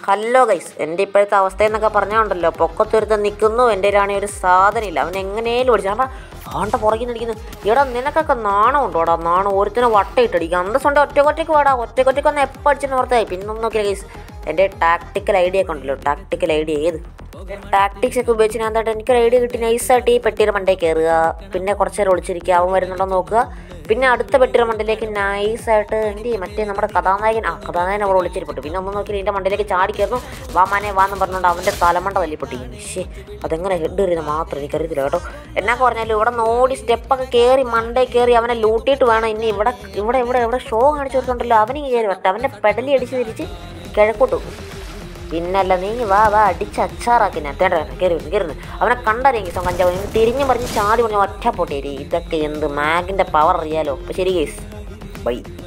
hello guys എൻ്റെ ഇപ്പോഴത്തെ അവസ്ഥ എന്നൊക്കെ പറഞ്ഞുണ്ടല്ലോ പൊക്കത്തൊരുത്ത് നിൽക്കുന്നു എൻ്റെ കയ്യിലാണെങ്കിൽ ഒരു സാധനമില്ല അവൻ എങ്ങനെയും ഓടിച്ചു കാരണം ആണ്ട പുറകിൽ നിന്നിരിക്കുന്നു എടാ നിനക്കൊക്കെ നാണം ഉണ്ടോടാ നാണം ഒരുത്തിനെ വട്ടയിട്ടടിക്കുക അന്തസ്സുണ്ട് ഒറ്റക്കൊറ്റയ്ക്ക് വാടാ ഒറ്റക്കൊറ്റയ്ക്ക് ഒന്ന് എപ്പോൾ അടിച്ചെന്ന് ഓർത്തായി പിന്നെ ഒന്ന് നോക്കിയാൽ ഗൈസ് എൻ്റെ ടാക്ടിക്കൽ ഐഡിയ ഒക്കെ ഉണ്ടല്ലോ ടാക്ടിക്കൽ ഐഡിയ ഏത് ടാക്ടിക്സ് ഒക്കെ ഉപയോഗിച്ച് ഞാൻ എന്തായിട്ട് എനിക്കൊരു ഐഡിയ കിട്ടി നൈസായിട്ട് ഈ പെട്ടിയുടെ മണ്ടേ കയറുക പിന്നെ കുറച്ച് നേരം ഒളിച്ചിരിക്കുക അവൻ വരുന്നുണ്ടോ എന്ന് നോക്കുക പിന്നെ അടുത്ത പെട്ടിയുടെ മണ്ടയിലേക്ക് നൈസായിട്ട് എന്ത് ചെയ്യും മറ്റേ നമ്മുടെ കഥാനായകൻ ആ കഥാനായകൻ അവിടെ ഒളിച്ചിരിപ്പെട്ടു പിന്നെ ഒന്നും നോക്കി ഇതിൻ്റെ മണ്ടയിലേക്ക് ചാടി കയറുന്നു വാ മാനെ വാന്ന് പറഞ്ഞുകൊണ്ട് അവൻ്റെ തലമണ്ട തല്ലിപ്പൊട്ടി ശേ അതെങ്ങനെ ഹെഡ് എറിയുന്നത് മാത്രം എനിക്കറിയത്തില്ല കേട്ടോ എന്നൊക്കെ പറഞ്ഞാലും ഇവിടെ നോടി സ്റ്റെപ്പൊക്കെ കയറി മണ്ടേ കയറി അവനെ ലൂട്ടിയിട്ട് വേണം ഇനി ഇവിടെ ഇവിടെ ഇവിടെ ഇവിടെ ഷോ കാണിച്ചു കൊടുത്തോണ്ടല്ലോ അവന് കയറി വരട്ടെ അവൻ്റെ പെടലി അടിച്ച് തിരിച്ച് കിഴക്കോട്ട് പോകും പിന്നല്ല നീ വാ വാ അടിച്ച് അച്ചാറാക്കി ഞാൻ തേണ്ട കയറി വരുന്നു കയറി വരുന്നു അവനെ കണ്ടറിയെങ്കിൽ സ്വന്തം കഞ്ചാവ് ഇവൻ തിരിഞ്ഞ് പറഞ്ഞ് ചാടി പറഞ്ഞ് ഒറ്റ പൊട്ടേരി ഇതൊക്കെ എന്ത് മാഗിൻ്റെ പവർ അറിയാലോ അപ്പോൾ ശരി കേസ് ബൈ